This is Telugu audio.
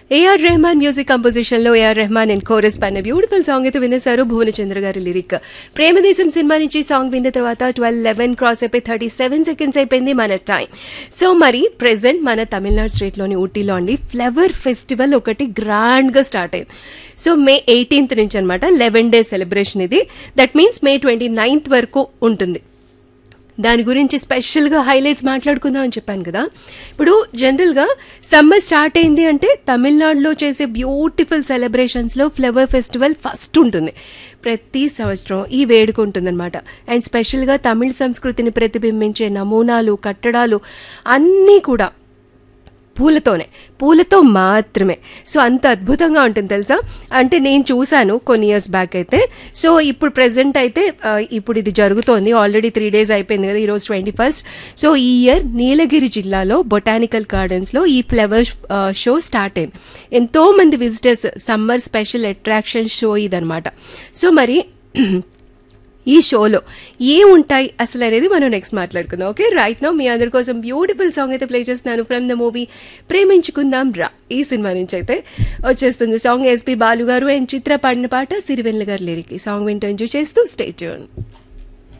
ఏఆర్ రెహమాన్ మ్యూజిక్ కంపోజిషన్ లో ఏఆర్ రెహమాన్ అండ్ కోరస్ పైన బ్యూటిఫుల్ సాంగ్ అయితే వినేశారు భువనచంద్ర గారి లిరిక్ ప్రేమదేశం సినిమా నుంచి సాంగ్ విన్న తర్వాత ట్వెల్వ్ లెవెన్ క్రాస్ అయిపోయి థర్టీ సెవెన్ సెకండ్స్ అయిపోయింది మన టైం సో మరి ప్రెసెంట్ మన తమిళనాడు స్టేట్లోని ఊటీలో అండి ఫ్లవర్ ఫెస్టివల్ ఒకటి గ్రాండ్గా స్టార్ట్ అయింది సో మే ఎయిటీన్త్ నుంచి అనమాట లెవెన్ డేస్ సెలబ్రేషన్ ఇది that means May twenty ninth వరకు ఉంటుంది దాని గురించి స్పెషల్గా హైలైట్స్ మాట్లాడుకుందాం అని చెప్పాను కదా ఇప్పుడు జనరల్గా సమ్మర్ స్టార్ట్ అయింది అంటే తమిళనాడులో చేసే బ్యూటిఫుల్ సెలబ్రేషన్స్లో ఫ్లవర్ ఫెస్టివల్ ఫస్ట్ ఉంటుంది ప్రతి సంవత్సరం ఈ వేడుక ఉంటుందన్నమాట అండ్ స్పెషల్గా తమిళ సంస్కృతిని ప్రతిబింబించే నమూనాలు కట్టడాలు అన్నీ కూడా పూలతోనే పూలతో మాత్రమే సో అంత అద్భుతంగా ఉంటుంది తెలుసా అంటే నేను చూశాను కొన్ని ఇయర్స్ బ్యాక్ అయితే సో ఇప్పుడు ప్రెసెంట్ అయితే ఆ, ఇప్పుడు ఇది జరుగుతోంది ఆల్రెడీ త్రీ డేస్ అయిపోయింది కదా ఈరోజు ట్వంటీ ఫస్ట్ సో ఈ ఇయర్ నీలగిరి జిల్లాలో బొటానికల్ గార్డెన్స్లో ఈ ఫ్లవర్ షో స్టార్ట్ అయింది ఎంతో మంది visitors summer special attraction show ఇదనమాట సో మరి ఈ షోలో ఏ ఉంటాయి అసలు అనేది మనం నెక్స్ట్ మాట్లాడుకుందాం ఓకే రైట్ నో మీ అందరి కోసం బ్యూటిఫుల్ సాంగ్ అయితే ప్లే చేస్తున్నాను from the movie Preminchukundam Raa ఈ సినిమా నుంచి అయితే వచ్చేస్తుంది సాంగ్ ఎస్పి బాలు గారు అండ్ చిత్ర పాడిన పాట సిరివెన్ల గారు లిరిక్ ఈ సాంగ్ వింటూ ఎంజాయ్ చేస్తూ స్టే ట్యూన్